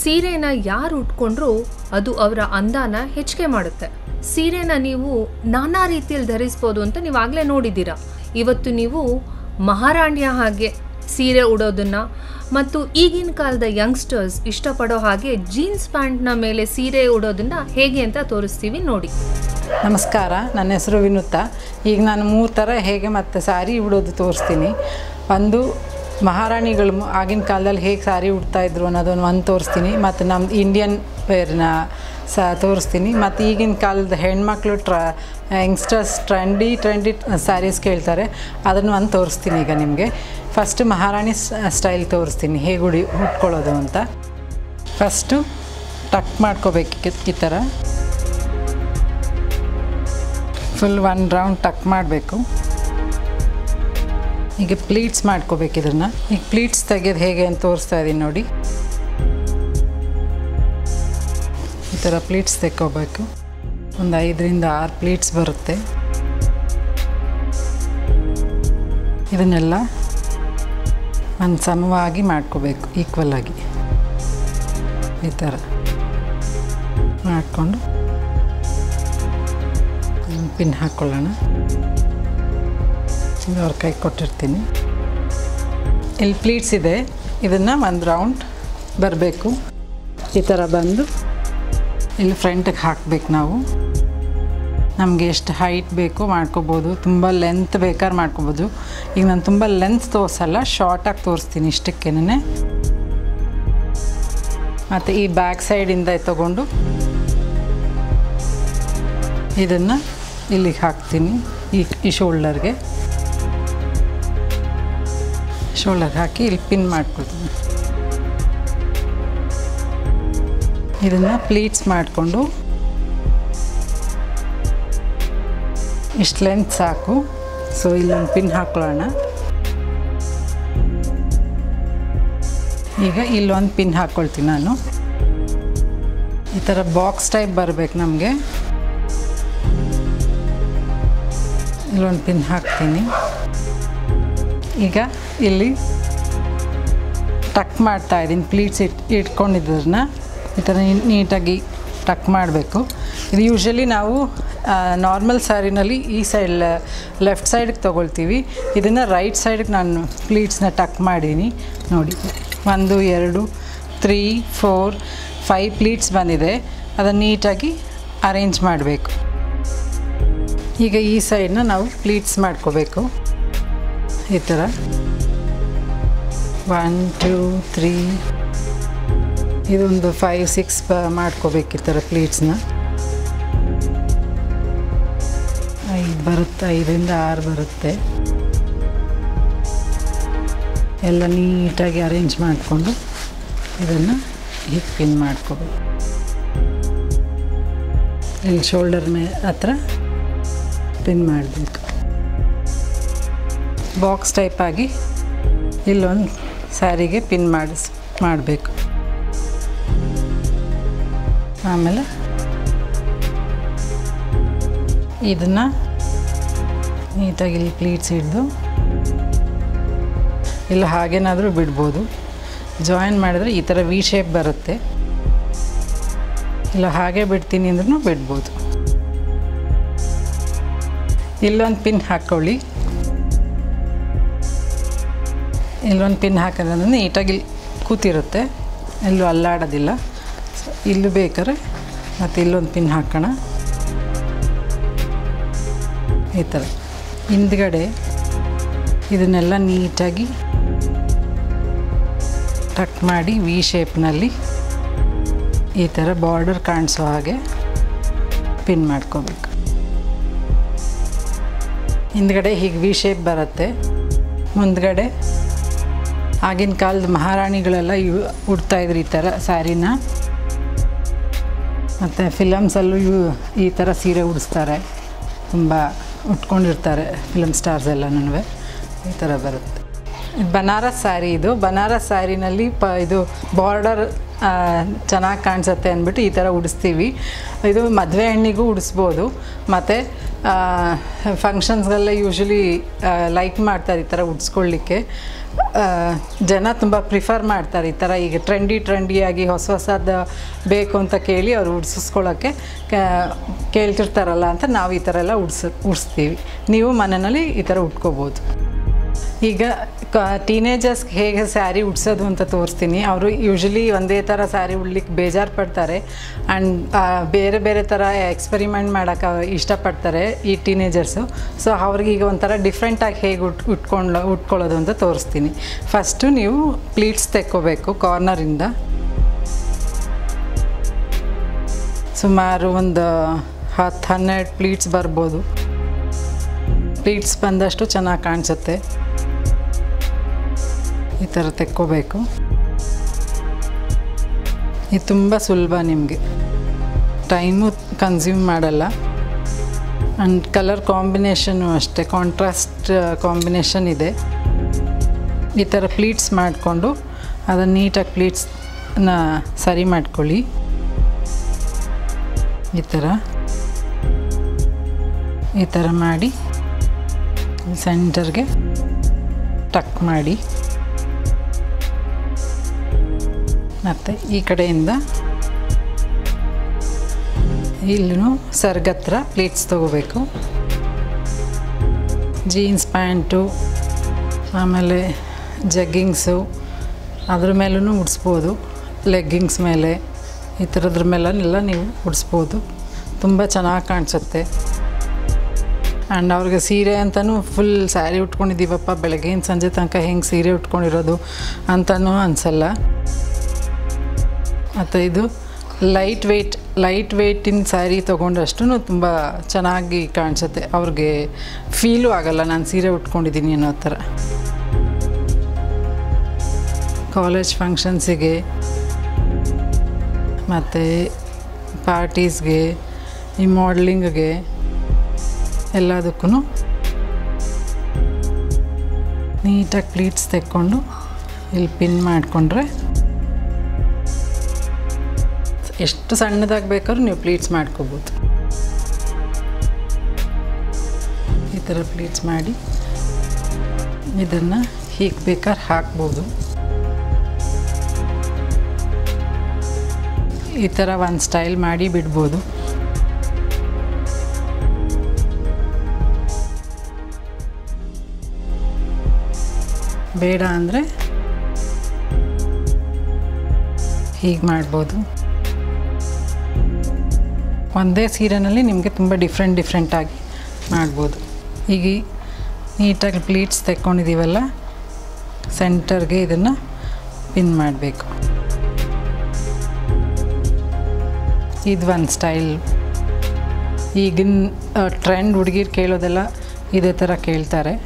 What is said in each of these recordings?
ಸೀರೆನ ಯಾರು ಉಟ್ಕೊಂಡ್ರೂ ಅದು ಅವರ ಅಂದಾನ ಹೆಚ್ಚಿಗೆ ಮಾಡುತ್ತೆ ಸೀರೆನ ನೀವು ನಾನಾ ರೀತಿಯಲ್ಲಿ ಧರಿಸ್ಬೋದು ಅಂತ ನೀವು ಆಗಲೇ ನೋಡಿದ್ದೀರಾ ಇವತ್ತು ನೀವು ಮಹಾರಾಣಿಯ ಹಾಗೆ ಸೀರೆ ಉಡೋದನ್ನ ಮತ್ತು ಈಗಿನ ಕಾಲದ ಯಂಗ್ಸ್ಟರ್ಸ್ ಇಷ್ಟಪಡೋ ಹಾಗೆ ಜೀನ್ಸ್ ಪ್ಯಾಂಟ್ನ ಮೇಲೆ ಸೀರೆ ಉಡೋದನ್ನ ಹೇಗೆ ಅಂತ ತೋರಿಸ್ತೀವಿ ನೋಡಿ ನಮಸ್ಕಾರ ನನ್ನ ಹೆಸರು ವಿನುತಾ ಈಗ ನಾನು ಮೂರು ಥರ ಹೇಗೆ ಮತ್ತು ಸಾರಿ ಉಡೋದು ತೋರಿಸ್ತೀನಿ ಒಂದು ಮಹಾರಾಣಿಗಳು ಮು- ಆಗಿನ ಕಾಲದಲ್ಲಿ ಹೇಗೆ ಸಾರಿ ಉಡ್ತಾ ಇದ್ರು ಅನ್ನೋದನ್ನು ಒಂದು ತೋರಿಸ್ತೀನಿ ಮತ್ತು ನಮ್ದು ಇಂಡಿಯನ್ ವೇರ್ನ ಸಹ ತೋರಿಸ್ತೀನಿ ಮತ್ತು ಈಗಿನ ಕಾಲದ ಹೆಣ್ಮಕ್ಳು ಟ್ರ ಯಂಗ್ಸ್ಟರ್ಸ್ ಟ್ರೆಂಡಿ ಟ್ರೆಂಡಿ ಸ್ಯಾರೀಸ್ ಕೇಳ್ತಾರೆ ಅದನ್ನು ಒಂದು ತೋರಿಸ್ತೀನಿ ಈಗ ನಿಮಗೆ ಫಸ್ಟ್ ಮಹಾರಾಣಿ ಸ್ಟೈಲ್ ತೋರಿಸ್ತೀನಿ ಹೇಗೆ ಉಡಿ ಉಟ್ಕೊಳ್ಳೋದು ಅಂತ ಫಸ್ಟು ಟಕ್ ಮಾಡ್ಕೋಬೇಕು ಈ ಥರ ಫುಲ್ ಒನ್ ರೌಂಡ್ ಟಕ್ ಮಾಡಬೇಕು ಈಗ ಪ್ಲೀಟ್ಸ್ ಮಾಡ್ಕೋಬೇಕು ಇದನ್ನು ಈಗ ಪ್ಲೀಟ್ಸ್ ತೆಗೆಯೋದು ಹೇಗೆ ಅಂತ ತೋರಿಸ್ತಾ ಇದ್ದೀನಿ ನೋಡಿ ಈ ಥರ ಪ್ಲೀಟ್ಸ್ ತೆಕ್ಕೋಬೇಕು ಒಂದು ಐದರಿಂದ ಆರು ಪ್ಲೀಟ್ಸ್ ಬರುತ್ತೆ ಇದನ್ನೆಲ್ಲ ಒಂದು ಸಮವಾಗಿ ಮಾಡ್ಕೋಬೇಕು ಈಕ್ವಲ್ ಆಗಿ ಈ ಥರ ಮಾಡಿಕೊಂಡು ಪಿನ್ ಹಾಕ್ಕೊಳ್ಳೋಣ ಇದು ಅವ್ರ ಕೈ ಕೊಟ್ಟಿರ್ತೀನಿ ಇಲ್ಲಿ ಪ್ಲೀಟ್ಸ್ ಇದೆ ಇದನ್ನು ಒಂದು ರೌಂಡ್ ಬರಬೇಕು ಈ ಥರ ಬಂದು ಇಲ್ಲಿ ಫ್ರಂಟಿಗೆ ಹಾಕಬೇಕು ನಾವು ನಮಗೆ ಎಷ್ಟು ಹೈಟ್ ಬೇಕೋ ಮಾಡ್ಕೋಬೋದು ತುಂಬ ಲೆಂತ್ ಬೇಕಾದ್ರೆ ಮಾಡ್ಕೋಬೋದು ಈಗ ನಾನು ತುಂಬ ಲೆಂತ್ ತೋರಿಸಲ್ಲ ಶಾರ್ಟಾಗಿ ತೋರಿಸ್ತೀನಿ ಇಷ್ಟಕ್ಕೇನೆ ಮತ್ತು ಈ ಬ್ಯಾಕ್ ಸೈಡಿಂದ ತಗೊಂಡು ಇದನ್ನು ಇಲ್ಲಿಗೆ ಹಾಕ್ತೀನಿ ಈ ಈ ಶೋಲ್ಡರ್ಗೆ ಶೋಲ್ಡರ್ಗೆ ಹಾಕಿ ಇಲ್ಲಿ ಪಿನ್ ಮಾಡ್ಕೊಳ್ತೀನಿ ಇದನ್ನು ಪ್ಲೀಟ್ಸ್ ಮಾಡಿಕೊಂಡು ಇಷ್ಟು ಲೆಂತ್ ಸಾಕು ಸೊ ಇಲ್ಲೊಂದು ಪಿನ್ ಹಾಕ್ಕೊಳ್ಳೋಣ ಈಗ ಇಲ್ಲೊಂದು ಪಿನ್ ಹಾಕ್ಕೊಳ್ತೀನಿ ನಾನು ಈ ಥರ ಬಾಕ್ಸ್ ಟೈಪ್ ಬರಬೇಕು ನಮಗೆ ಇಲ್ಲೊಂದು ಪಿನ್ ಹಾಕ್ತೀನಿ ಈಗ ಇಲ್ಲಿ ಟಕ್ ಮಾಡ್ತಾ ಇದ್ದೀನಿ ಪ್ಲೀಟ್ಸ್ ಇಟ್ ಇಟ್ಕೊಂಡಿದ್ದನ್ನ ಈ ಥರ ನೀ- ನೀಟಾಗಿ ಟಕ್ ಮಾಡಬೇಕು ಇದು ಯೂಶ್ವಲಿ ನಾವು ನಾರ್ಮಲ್ ಸ್ಯಾರಿನಲ್ಲಿ ಈ ಸೈಡ್ ಲೆಫ್ಟ್ ಸೈಡ್ಗೆ ತೊಗೊಳ್ತೀವಿ ಇದನ್ನು ರೈಟ್ ಸೈಡ್ಗೆ ನಾನು ಪ್ಲೀಟ್ಸ್ನ ಟಕ್ ಮಾಡೀನಿ ನೋಡಿ ಒಂದು ಎರಡು ತ್ರೀ ಫೋರ್ ಫೈವ್ ಪ್ಲೀಟ್ಸ್ ಬಂದಿದೆ ಅದನ್ನು ನೀಟಾಗಿ ಅರೇಂಜ್ ಮಾಡಬೇಕು ಈಗ ಈ ಸೈಡ್ನ ನಾವು ಪ್ಲೀಟ್ಸ್ ಮಾಡ್ಕೋಬೇಕು ಈ ಥರ ಒನ್ ಟೂ ತ್ರೀ ಇದೊಂದು ಫೈವ್ ಸಿಕ್ಸ್ ಬ ಮಾಡ್ಕೋಬೇಕು ಈ ಥರ ಪ್ಲೀಟ್ಸ್ನ ಐದು ಬರುತ್ತೆ ಐದರಿಂದ ಆರು ಬರುತ್ತೆ ಎಲ್ಲ ನೀಟಾಗಿ ಅರೇಂಜ್ ಮಾಡಿಕೊಂಡು ಇದನ್ನು ಹೀಗೆ ಪಿನ್ ಮಾಡ್ಕೋಬೇಕು ಇಲ್ಲಿ ಶೋಲ್ಡರ್ ಮೇ ಹತ್ರ ಪಿನ್ ಮಾಡಬೇಕು ಬಾಕ್ಸ್ ಟೈಪ್ ಆಗಿ ಇಲ್ಲೊಂದು ಸ್ಯಾರಿಗೆ ಪಿನ್ ಮಾಡಿಸ್ ಮಾಡಬೇಕು ಆಮೇಲೆ ಇದನ್ನು ನೀಟಾಗಿ ಇಲ್ಲಿ ಪ್ಲೀಟ್ಸ್ ಹಿಡಿದು ಇಲ್ಲ ಹಾಗೇನಾದರೂ ಬಿಡ್ಬೋದು ಜಾಯಿನ್ ಮಾಡಿದ್ರೆ ಈ ಥರ ವಿ ಶೇಪ್ ಬರುತ್ತೆ ಇಲ್ಲ ಹಾಗೆ ಬಿಡ್ತೀನಿ ಅಂದ್ರೂ ಬಿಡ್ಬೋದು ಇಲ್ಲೊಂದು ಪಿನ್ ಹಾಕ್ಕೊಳ್ಳಿ ಇಲ್ಲೊಂದು ಪಿನ್ ಹಾಕೋದ್ರಿಂದ ನೀಟಾಗಿ ಕೂತಿರುತ್ತೆ ಎಲ್ಲೂ ಅಲ್ಲಾಡೋದಿಲ್ಲ ಸೊ ಇಲ್ಲೂ ಬೇಕಾದ್ರೆ ಮತ್ತು ಇಲ್ಲೊಂದು ಪಿನ್ ಹಾಕೋಣ ಈ ಥರ ಹಿಂದ್ಗಡೆ ಇದನ್ನೆಲ್ಲ ನೀಟಾಗಿ ಟಕ್ ಮಾಡಿ ವಿ ಶೇಪ್ನಲ್ಲಿ ಈ ಥರ ಬಾರ್ಡರ್ ಕಾಣಿಸೋ ಹಾಗೆ ಪಿನ್ ಮಾಡ್ಕೋಬೇಕು ಹಿಂದ್ಗಡೆ ಹೀಗೆ ವಿ ಶೇಪ್ ಬರುತ್ತೆ ಮುಂದ್ಗಡೆ ಆಗಿನ ಕಾಲದ ಮಹಾರಾಣಿಗಳೆಲ್ಲ ಇವು ಉಡ್ತಾಯಿದ್ರು ಈ ಥರ ಸ್ಯಾರಿನ ಮತ್ತು ಫಿಲಮ್ಸಲ್ಲೂ ಇವು ಈ ಥರ ಸೀರೆ ಉಡಿಸ್ತಾರೆ ತುಂಬ ಉಟ್ಕೊಂಡಿರ್ತಾರೆ ಫಿಲಮ್ ಸ್ಟಾರ್ಸ್ ಎಲ್ಲನೂ ಈ ಥರ ಬರುತ್ತೆ ಇದು ಬನಾರಸ್ ಸ್ಯಾರಿ ಇದು ಬನಾರಸ್ ಸ್ಯಾರಿನಲ್ಲಿ ಪ ಇದು ಬಾರ್ಡರ್ ಚೆನ್ನಾಗಿ ಕಾಣಿಸುತ್ತೆ ಅಂದ್ಬಿಟ್ಟು ಈ ಥರ ಉಡಿಸ್ತೀವಿ ಇದು ಮದುವೆ ಹೆಣ್ಣಿಗೂ ಉಡಿಸ್ಬೋದು ಮತ್ತು ಫಂಕ್ಷನ್ಸ್ಗೆಲ್ಲ ಯೂಶ್ವಲಿ ಲೈಕ್ ಮಾಡ್ತಾರೆ ಈ ಥರ ಉಡ್ಸ್ಕೊಳ್ಳಿಕ್ಕೆ ಆ, ಜನ ತುಂಬ ಪ್ರಿಫರ್ ಮಾಡ್ತಾರೆ ಈ ಥರ ಈಗ ಟ್ರೆಂಡಿ ಟ್ರೆಂಡಿಯಾಗಿ ಹೊಸ ಹೊಸದು ಬೇಕು ಅಂತ ಕೇಳಿ ಅವ್ರು ಉಡ್ಸಿಸ್ಕೊಳ್ಳೋಕ್ಕೆ ಕೇಳ್ತಿರ್ತಾರಲ್ಲ ಅಂತ ನಾವು ಈ ಥರ ಎಲ್ಲ ಉಡ್ಸ್ ಉಡ್ಸ್ತೀವಿ ನೀವು ಮನೆಯಲ್ಲಿ ಈ ಥರ ಉಟ್ಕೋಬೋದು ಈಗ ಕ ಟೀನೇಜರ್ಸ್ಗೆ ಹೇಗೆ ಸ್ಯಾರಿ ಉಡ್ಸೋದು ಅಂತ ತೋರಿಸ್ತೀನಿ ಅವರು ಯೂಶ್ವಲಿ ಒಂದೇ ಥರ ಸ್ಯಾರಿ ಉಡ್ಲಿಕ್ಕೆ ಬೇಜಾರು ಪಡ್ತಾರೆ ಆ್ಯಂಡ್ ಬೇರೆ ಬೇರೆ ಥರ ಎಕ್ಸ್ಪೆರಿಮೆಂಟ್ ಮಾಡೋಕ್ಕೆ ಇಷ್ಟಪಡ್ತಾರೆ ಈ ಟೀನೇಜರ್ಸು ಸೊ ಅವ್ರಿಗೆ ಈಗ ಒಂಥರ ಡಿಫ್ರೆಂಟಾಗಿ ಹೇಗೆ ಉಟ್ ಉಟ್ಕೊಂಡು ಉಟ್ಕೊಳ್ಳೋದು ಅಂತ ತೋರಿಸ್ತೀನಿ ಫಸ್ಟು ನೀವು ಪ್ಲೀಟ್ಸ್ ತೆಕ್ಕೋಬೇಕು ಕಾರ್ನರಿಂದ ಸುಮಾರು ಒಂದು ಹತ್ತು ಹನ್ನೆರಡು ಪ್ಲೀಟ್ಸ್ ಬರ್ಬೋದು ಪ್ಲೀಟ್ಸ್ ಬಂದಷ್ಟು ಚೆನ್ನಾಗಿ ಕಾಣಿಸುತ್ತೆ ಈ ಥರ ತೆಕ್ಕೋಬೇಕು ಇದು ತುಂಬ ಸುಲಭ ನಿಮಗೆ ಟೈಮು ಕನ್ಸ್ಯೂಮ್ ಮಾಡಲ್ಲ ಆ್ಯಂಡ್ ಕಲರ್ ಕಾಂಬಿನೇಷನ್ನು ಅಷ್ಟೇ ಕಾಂಟ್ರಾಸ್ಟ್ ಕಾಂಬಿನೇಷನ್ ಇದೆ ಈ ಥರ ಪ್ಲೀಟ್ಸ್ ಮಾಡಿಕೊಂಡು ಅದನ್ನು ನೀಟಾಗಿ ಪ್ಲೀಟ್ಸ್ನ ಸರಿ ಮಾಡ್ಕೊಳ್ಳಿ ಈ ಥರ ಈ ಥರ ಮಾಡಿ ಸೆಂಟರ್ಗೆ ಟಕ್ ಮಾಡಿ ಮತ್ತು ಈ ಕಡೆಯಿಂದ ಇಲ್ಲೂ ಸರ್ಗತ್ರ ಪ್ಲೇಟ್ಸ್ ತೊಗೋಬೇಕು ಜೀನ್ಸ್ ಪ್ಯಾಂಟು ಆಮೇಲೆ ಜಗ್ಗಿಂಗ್ಸು ಅದ್ರ ಮೇಲೂ ಉಡಿಸ್ಬೋದು ಲೆಗ್ಗಿಂಗ್ಸ್ ಮೇಲೆ ಈ ಥರದ್ರ ಮೇಲೆಲ್ಲ ನೀವು ಉಡಿಸ್ಬೋದು ತುಂಬ ಚೆನ್ನಾಗಿ ಕಾಣಿಸುತ್ತೆ ಆ್ಯಂಡ್ ಅವ್ರಿಗೆ ಸೀರೆ ಅಂತಲೂ ಫುಲ್ ಸ್ಯಾರಿ ಉಟ್ಕೊಂಡಿದ್ದೀವಪ್ಪ ಬೆಳಗ್ಗೆಯಿಂದ ಸಂಜೆ ತನಕ ಹೆಂಗೆ ಸೀರೆ ಉಟ್ಕೊಂಡಿರೋದು ಅಂತಲೂ ಅನಿಸಲ್ಲ ಮತ್ತು ಇದು ಲೈಟ್ ವೆಯ್ಟ್ ಲೈಟ್ ವೆಯ್ಟಿನ ಸ್ಯಾರಿ ತೊಗೊಂಡಷ್ಟು ತುಂಬ ಚೆನ್ನಾಗಿ ಕಾಣಿಸುತ್ತೆ ಅವ್ರಿಗೆ ಫೀಲು ಆಗಲ್ಲ ನಾನು ಸೀರೆ ಉಟ್ಕೊಂಡಿದ್ದೀನಿ ಅನ್ನೋ ಥರ ಕಾಲೇಜ್ ಫಂಕ್ಷನ್ಸಿಗೆ ಮತ್ತು ಪಾರ್ಟೀಸ್ಗೆ ಈ ಮಾಡ್ಲಿಂಗ್ಗೆ ಎಲ್ಲದಕ್ಕೂ ನೀಟಾಗಿ ಪ್ಲೀಟ್ಸ್ ತೆಕ್ಕೊಂಡು ಇಲ್ಲಿ ಪಿನ್ ಮಾಡಿಕೊಂಡ್ರೆ ಎಷ್ಟು ಸಣ್ಣದಾಗಿ ಬೇಕಾದ್ರೂ ನೀವು ಪ್ಲೀಟ್ಸ್ ಮಾಡ್ಕೋಬೋದು ಈ ಥರ ಪ್ಲೀಟ್ಸ್ ಮಾಡಿ ಇದನ್ನು ಹೀಗೆ ಬೇಕಾದ್ರೆ ಹಾಕ್ಬೋದು ಈ ಥರ ಒಂದು ಸ್ಟೈಲ್ ಮಾಡಿ ಬಿಡ್ಬೋದು ಬೇಡ ಅಂದರೆ ಹೀಗೆ ಮಾಡ್ಬೋದು ಒಂದೇ ಸೀರೆನಲ್ಲಿ ನಿಮಗೆ ತುಂಬ ಡಿಫ್ರೆಂಟ್ ಡಿಫ್ರೆಂಟಾಗಿ ಮಾಡ್ಬೋದು ಈಗ ಈ ನೀಟಾಗಿ ಪ್ಲೀಟ್ಸ್ ತೆಕ್ಕೊಂಡಿದ್ದೀವಲ್ಲ ಸೆಂಟರ್ಗೆ ಇದನ್ನು ಪಿನ್ ಮಾಡಬೇಕು ಇದು ಒಂದು ಸ್ಟೈಲ್ ಈಗಿನ ಟ್ರೆಂಡ್ ಹುಡುಗಿರು ಕೇಳೋದೆಲ್ಲ ಇದೇ ಥರ ಕೇಳ್ತಾರೆ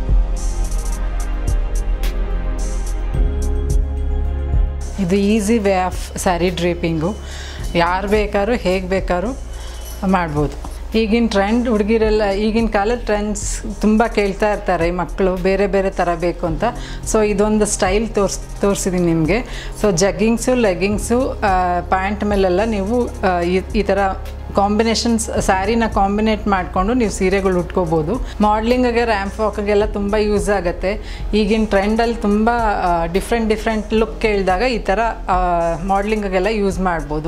ಇದು easy way of sari draping ಯಾರು ಬೇಕಾದ್ರೂ ಹೇಗೆ ಬೇಕಾದ್ರೂ ಮಾಡ್ಬೋದು ಈಗಿನ ಟ್ರೆಂಡ್ ಹುಡುಗಿರೆಲ್ಲ ಈಗಿನ ಕಾಲದ ಟ್ರೆಂಡ್ಸ್ ತುಂಬ ಕೇಳ್ತಾ ಇರ್ತಾರೆ ಮಕ್ಕಳು ಬೇರೆ ಬೇರೆ ಥರ ಬೇಕು ಅಂತ ಸೊ ಇದೊಂದು ಸ್ಟೈಲ್ ತೋರ್ಸ್ ತೋರಿಸಿದ್ದೀನಿ ನಿಮಗೆ ಸೊ ಜಗ್ಗಿಂಗ್ಸು ಲೆಗ್ಗಿಂಗ್ಸು ಪ್ಯಾಂಟ್ ಮೇಲೆಲ್ಲ ನೀವು ಆ, ಈ- ಈ ಥರ ಕಾಂಬಿನೇಷನ್ಸ್ ಸ್ಯಾರಿನ ಕಾಂಬಿನೇಟ್ ಮಾಡಿಕೊಂಡು ನೀವು ಸೀರೆಗಳು ಉಟ್ಕೋಬೋದು ಮಾಡ್ಲಿಂಗಿಗೆ ರ್ಯಾಂಪ್ ವಾಕ್ಗೆಲ್ಲ ತುಂಬ ಯೂಸ್ ಆಗುತ್ತೆ ಈಗಿನ ಟ್ರೆಂಡಲ್ಲಿ ತುಂಬ ಡಿಫ್ರೆಂಟ್ ಡಿಫ್ರೆಂಟ್ ಲುಕ್ ಕೇಳಿದಾಗ ಈ ಥರ ಮಾಡ್ಲಿಂಗಿಗೆಲ್ಲ ಯೂಸ್ ಮಾಡ್ಬೋದು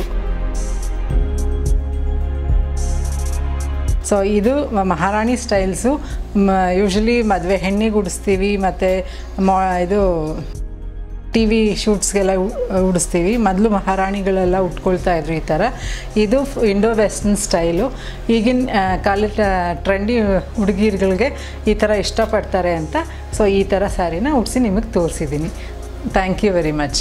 ಸೊ ಇದು ಮ- ಮಹಾರಾಣಿ ಸ್ಟೈಲ್ಸು ಯೂಶ್ವಲಿ ಮದುವೆ ಹೆಣ್ಣಿಗೆ ಉಡಿಸ್ತೀವಿ ಮತ್ತು ಮಾ ಇದು ಟಿ ವಿ ಶೂಟ್ಸ್ಗೆಲ್ಲ ಉಡಿಸ್ತೀವಿ ಮೊದಲು ಮಹಾರಾಣಿಗಳೆಲ್ಲ ಉಟ್ಕೊಳ್ತಾ ಇದ್ರು ಈ ಥರ ಇದು ಇಂಡೋ ವೆಸ್ಟರ್ನ್ ಸ್ಟೈಲು ಈಗಿನ ಕಾಲದ ಟ್ರೆಂಡಿ ಹುಡುಗಿರುಗಳಿಗೆ ಈ ಥರ ಇಷ್ಟಪಡ್ತಾರೆ ಅಂತ ಸೊ ಈ ಥರ ಸ್ಯಾರಿನ ಉಡಿಸಿ ನಿಮಗೆ ತೋರಿಸಿದ್ದೀನಿ ಥ್ಯಾಂಕ್ ಯು ವೆರಿ ಮಚ್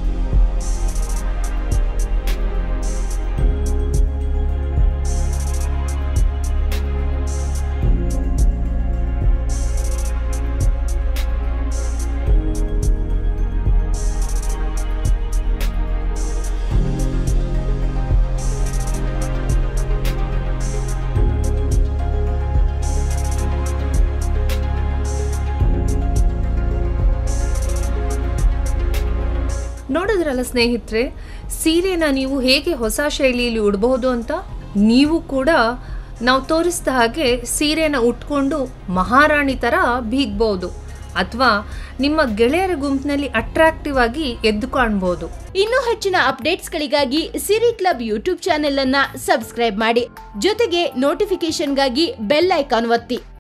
ನೋಡಿದ್ರಲ್ಲ ಸ್ನೇಹಿತರೆ ಸೀರೆನ ನೀವು ಹೇಗೆ ಹೊಸ ಶೈಲಿಯಲ್ಲಿ ಉಡಬಹುದು ಅಂತ ನೀವು ಕೂಡ ನಾವು ತೋರಿಸಿದ ಹಾಗೆ ಸೀರೆನ ಉಟ್ಕೊಂಡು ಮಹಾರಾಣಿ ಥರ ಬೀಗ್ಬೋದು ಅಥವಾ ನಿಮ್ಮ ಗೆಳೆಯರ ಗುಂಪಿನಲ್ಲಿ ಅಟ್ರಾಕ್ಟಿವ್ ಆಗಿ ಎದ್ದು ಕಾಣ್ಬೋದು ಇನ್ನೂ ಹೆಚ್ಚಿನ ಅಪ್ಡೇಟ್ಸ್ಗಳಿಗಾಗಿ ಸಿರಿ ಕ್ಲಬ್ ಯೂಟ್ಯೂಬ್ ಚಾನೆಲ್ ಅನ್ನ ಸಬ್ಸ್ಕ್ರೈಬ್ ಮಾಡಿ ಜೊತೆಗೆ ನೋಟಿಫಿಕೇಶನ್ಗಾಗಿ ಬೆಲ್ ಐಕಾನ್ ಒತ್ತಿ